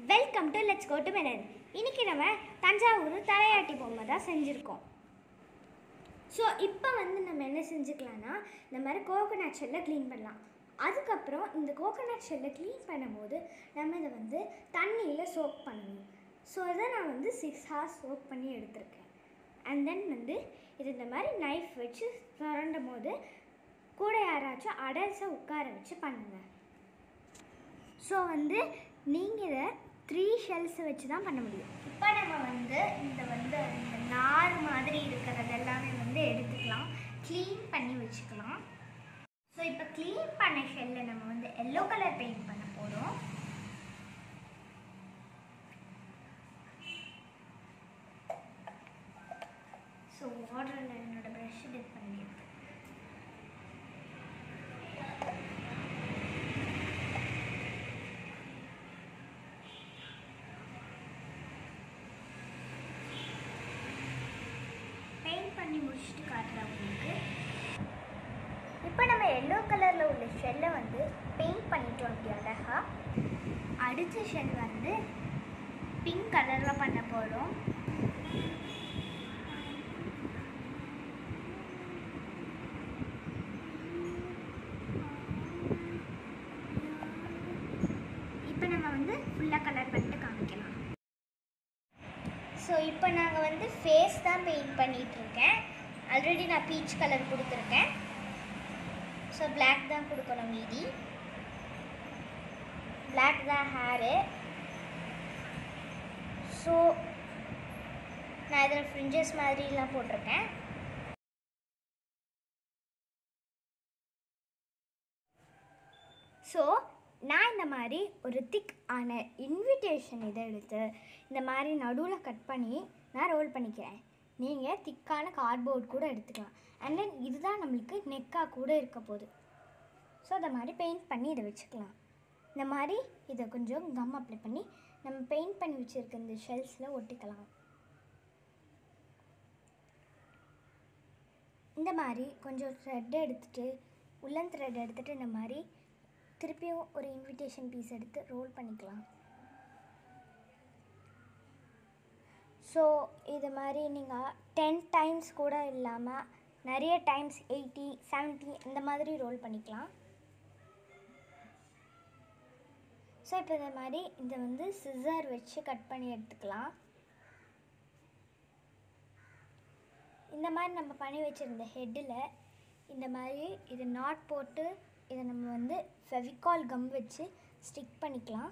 welcome to let's go to மெனன் இன்னைக்கு நம்ம தஞ்சாவூர் தலையாட்டி பொம்மை தான் செஞ்சுருக்கோம் ஸோ இப்போ வந்து நம்ம என்ன செஞ்சுக்கலாம்னா இந்த மாதிரி கோகோனட் ஷெல்லை க்ளீன் பண்ணலாம் அதுக்கப்புறம் இந்த கோகோனட் ஷெல்லை க்ளீன் பண்ணும்போது நம்ம இதை வந்து தண்ணியில் சோக் பண்ணணும் ஸோ இதை நான் வந்து சிக்ஸ் ஹார்ஸ் சோக் பண்ணி எடுத்திருக்கேன் அண்ட் தென் வந்து இது இந்த மாதிரி நைஃப் வச்சு சுரண்டும் போது கூட யாராச்சும் அடல்ஸை உட்கார வச்சு பண்ணுங்கள் ஸோ வந்து நீங்கள் இதை த்ரீ ஷெல்ஸ் வச்சு தான் பண்ண முடியும் இப்போ நம்ம வந்து இந்த வந்து இந்த நார் மாதிரி இருக்கிறது எல்லாமே வந்து எடுத்துக்கலாம் க்ளீன் பண்ணி வச்சுக்கலாம் ஸோ இப்போ க்ளீன் பண்ண ஷெல்லை நம்ம வந்து எல்லோ கலர் பெயிண்ட் பண்ண போகிறோம் ஸோ வாட்டரில் என்னோட ப்ரஷ் டிப் பண்ணிடுறேன் பெயிண்ட் பண்ணி முடிச்சுட்டு காட்டுறேன் உங்களுக்கு இப்போ நம்ம எல்லோ கலரில் உள்ள ஷெல்லை வந்து பெயிண்ட் பண்ணிட்டோம் அப்படி அழகா அடுத்த ஷெல் வந்து பிங்க் கலரில் பண்ண போகிறோம் இப்போ நம்ம வந்து ஃபுல்லாக கலர் பண்ணிட்டு காமிக்கலாம் ஸோ இப்போ நாங்கள் வந்து ஃபேஸ் தான் பெயிண்ட் பண்ணிட்டு இருக்கேன் ஆல்ரெடி நான் பீச் கலர் கொடுத்துருக்கேன் ஸோ Black தான் கொடுக்கணும் மீதி Black தான் ஹேரு ஸோ நான் இதில் ஃப்ரிஞ்சஸ் மாதிரிலாம் போட்டிருக்கேன் ஸோ நான் இந்த மாதிரி ஒரு திக் ஆன இன்விடேஷன் இதை எடுத்து இந்த மாதிரி நடுவில் கட் பண்ணி நான் ரோல் பண்ணிக்கிறேன் நீங்கள் திக்கான கார்ட்போர்ட் கூட எடுத்துக்கலாம் அண்ட் தென் இதுதான் நம்மளுக்கு நெக்காக கூட இருக்க போகுது ஸோ அதை மாதிரி பெயிண்ட் பண்ணி இதை வச்சுக்கலாம் இந்த மாதிரி இதை கொஞ்சம் கம் அப்ளை பண்ணி நம்ம பெயிண்ட் பண்ணி வச்சுருக்க இந்த ஷெல்ஸில் ஒட்டிக்கலாம் இந்த மாதிரி கொஞ்சம் த்ரெட் எடுத்துகிட்டு உள்ளன் த்ரெட் எடுத்துகிட்டு இந்த மாதிரி திருப்பியும் ஒரு இன்விடேஷன் பீஸ் எடுத்து ரோல் பண்ணிக்கலாம் ஸோ இது மாதிரி நீங்கள் டென் டைம்ஸ் கூட இல்லாமல் நிறைய டைம்ஸ் எயிட்டி 70 இந்த மாதிரி ரோல் பண்ணிக்கலாம் ஸோ இப்போ இந்த மாதிரி இதை வந்து சிசர் வச்சு கட் பண்ணி எடுத்துக்கலாம் இந்த மாதிரி நம்ம பண்ணி வச்சுருந்த ஹெட்டில் இந்த மாதிரி இது நாட் போட்டு இதை நம்ம வந்து ஃபெவிகால் கம் வச்சு ஸ்டிக் பண்ணிக்கலாம்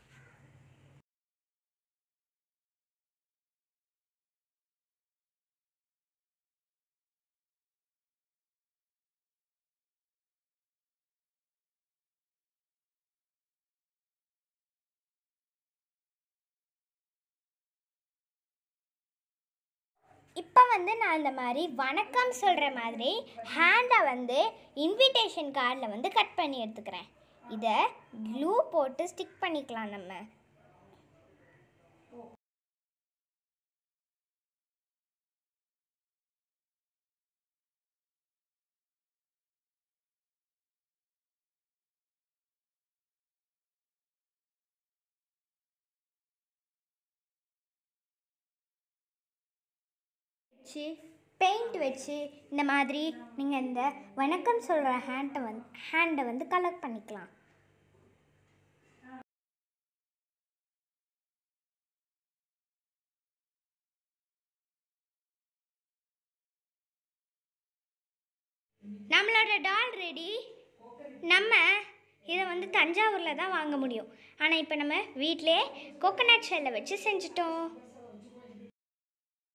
இப்போ வந்து நான் இந்த மாதிரி வணக்கம் சொல்கிற மாதிரி ஹேண்டை வந்து இன்விடேஷன் கார்டில் வந்து கட் பண்ணி எடுத்துக்கிறேன் இதை க்ளூ போட்டு ஸ்டிக் பண்ணிக்கலாம் நம்ம வச்சு பெயிண்ட் வச்சு இந்த மாதிரி நீங்கள் இந்த வணக்கம் சொல்கிற ஹேண்டை வந்து ஹேண்டை வந்து கலர் பண்ணிக்கலாம் நம்மளோட டால் ரெடி நம்ம இதை வந்து தஞ்சாவூரில் தான் வாங்க முடியும் ஆனால் இப்போ நம்ம வீட்டிலே கோகோனட் ஷெல்லை வச்சு செஞ்சிட்டோம்